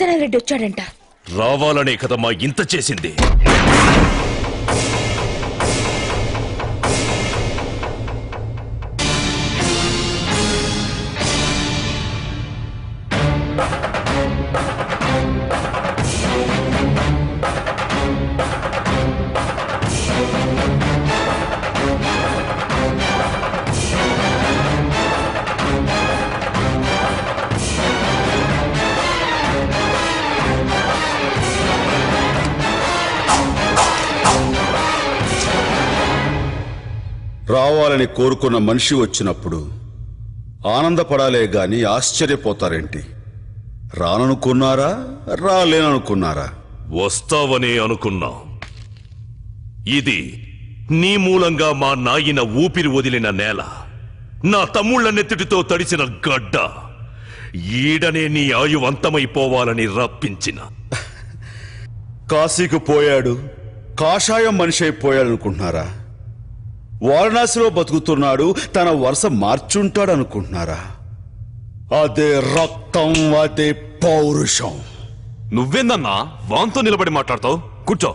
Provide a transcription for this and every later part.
ఇంద్రసేనారెడ్డి వచ్చాడంట రావాలనే కదమ్మా ఇంత చేసింది రావాలని కోరుకున్న మనిషి వచ్చినప్పుడు ఆనందపడాలే గాని ఆశ్చర్యపోతారేంటి రాననుకున్నారా రాలేననుకున్నారా వస్తావనే అనుకున్నా ఇది నీ మూలంగా మా నాయన ఊపిరి వదిలిన నేల నా తమ్ముళ్ళ నెత్తిటితో తడిసిన గడ్డ ఈడనే నీ ఆయువంతమైపోవాలని రప్పించిన కాశీకి పోయాడు కాషాయం మనిషి అయిపోయాడు అనుకుంటున్నారా వారణాసిలో బతుకుతున్నాడు తన వరుస మార్చుంటాడు అనుకుంటున్నారా అదే రక్తం అదే పౌరుషం నువ్వేందన్నా వాంతో నిలబడి మాట్లాడతావు కూర్చో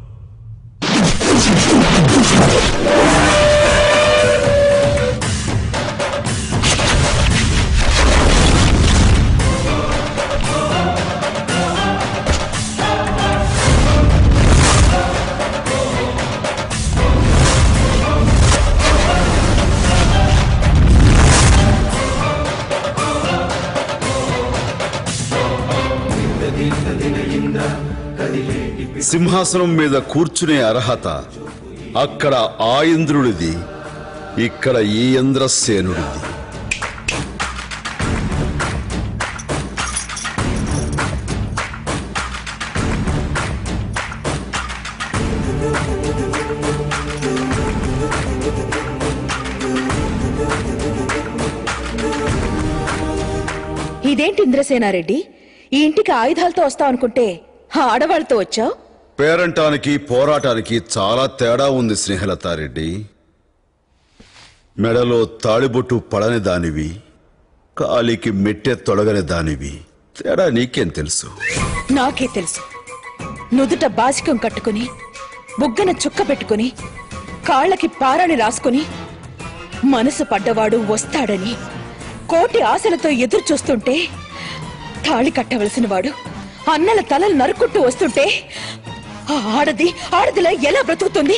సింహాసనం మీద కూర్చునే అర్హత అక్కడ ఆ ఇంద్రుడిది ఇక్కడ ఈ ఇంద్రసేనుడిది ఇదేంటి ఇంద్రసేనారెడ్డి ఈ ఇంటికి ఆయుధాలతో వస్తావు అనుకుంటే ఆడవాళ్ళతో వచ్చావు పేరంటానికి పోరాటానికి చాలా తేడా ఉంది స్నేహలతారెడ్డి మెడలో తాళిబొట్టు పడని దానివి కాలికి మెట్టె తొడగని దానివి తేడా నీకేం తెలుసు నాకే తెలుసు నుదుట బాసికం కట్టుకుని బుగ్గన చుక్క పెట్టుకుని కాళ్ళకి పారాని రాసుకుని మనసు పడ్డవాడు వస్తాడని కోటి ఆశలతో ఎదురు చూస్తుంటే తాళి కట్టవలసిన వాడు అన్నల తలలు నరుక్కుంటూ వస్తుంటే ఆ ఆడది ఆడదిలా ఎలా బ్రతుకుతుంది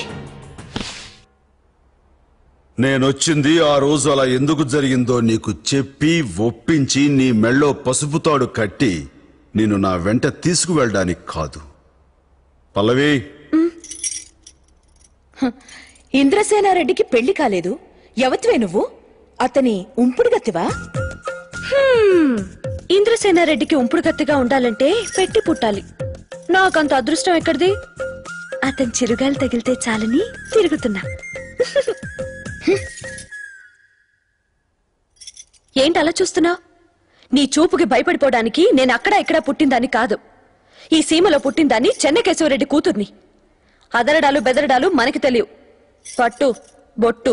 నేనొచ్చింది ఆ రోజు అలా ఎందుకు జరిగిందో నీకు చెప్పి ఒప్పించి నీ మెళ్ళో పసుపు తాడు కట్టి నిన్ను నా వెంట తీసుకువెళ్ళడానికి కాదు పల్లవి ఇంద్రసేనారెడ్డికి పెళ్లి కాలేదు ఎవతివే నువ్వు అతని ఉంపుడుగతివా ఇంద్రసేనారెడ్డికి ఉంపుడు కత్తిగా ఉండాలంటే పెట్టి పుట్టాలి నాకంత అదృష్టం ఎక్కడిది అతని చిరుగాలు తగిలితే చాలని తిరుగుతున్నా ఏంటి అలా చూస్తున్నా నీ చూపుకి భయపడిపోవడానికి నేను అక్కడ ఇక్కడ పుట్టిందాన్ని కాదు ఈ సీమలో పుట్టిందాన్ని చెన్నకేశవరెడ్డి కూతుర్ని అదరడాలు బెదరడాలు మనకి తెలియవు పట్టు బొట్టు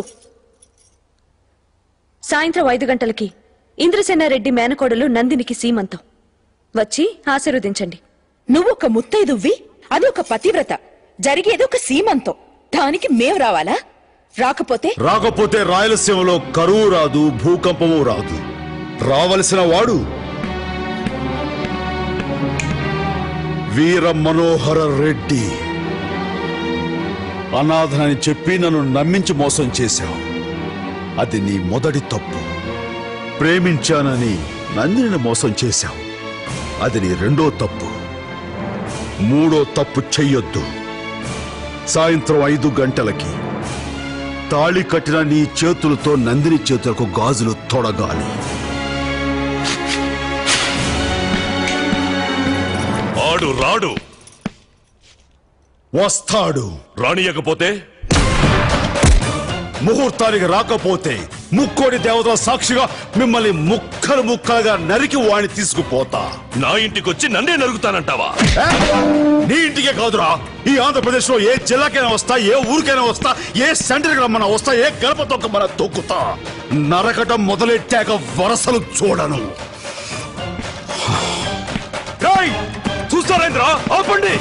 సాయంత్రం ఐదు గంటలకి ఇంద్రసేనారెడ్డి మేనకోడలు నందినికి సీమంతం వచ్చి ఆశీర్వదించండి నువ్వొక ముత్తైదువ్వి అది ఒక పతివ్రత జరిగేది ఒక సీమంతం దానికి మేం రావాలా రాకపోతే రాకపోతే రాయలసీమలో కరువు రాదు భూకంపము రాదు రావలసిన వాడు వీర మనోహర రెడ్డి అనాథనని చెప్పి నన్ను నమ్మించి మోసం చేశావు అది నీ మొదటి తప్పు ప్రేమించానని నందిని మోసం చేశావు అది నీ రెండో తప్పు మూడో తప్పు చెయ్యొద్దు సాయంత్రం ఐదు గంటలకి తాళి కట్టిన నీ చేతులతో నందిని చేతులకు గాజులు తొడగాలి ఆడు రాడు వస్తాడు రానియకపోతే ముహూర్తానికి రాకపోతే ముక్కోడి దేవతల సాక్షిగా మిమ్మల్ని ముక్కలు ముక్కలుగా నరికి వాణ్ణి తీసుకుపోతా నా ఇంటికొచ్చి నన్నే నరుగుతానంటావా ఏ? నీ ఇంటికే కాదురా ఈ ఆంధ్రప్రదేశ్ లో ఏ జిల్లాకైనా వస్తా ఏ ఊరికైనా వస్తా ఏ సెంటర్కి రమ్మన్నా వస్తా ఏ గడప తొక్కమన్నా తొక్కుతా నరకటం మొదలెట్టాక వరసలు చూడను ఏయ్! చూస్తారేంద్రా ఆపండి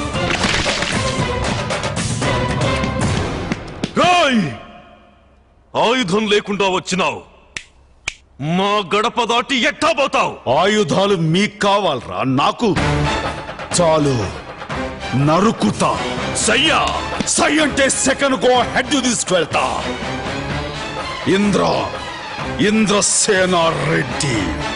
రాయ్ ఆయుధం లేకుండా వచ్చినావు మా గడప దాటి ఎట్టా పోతావు ఆయుధాలు మీకు కావాలరా నాకు చాలు నరుకుతా సయ్యా సై అంటే సెకండ్ గో హెడ్ తీసుకువెళ్తా ఇంద్ర ఇంద్రసేన రెడ్డి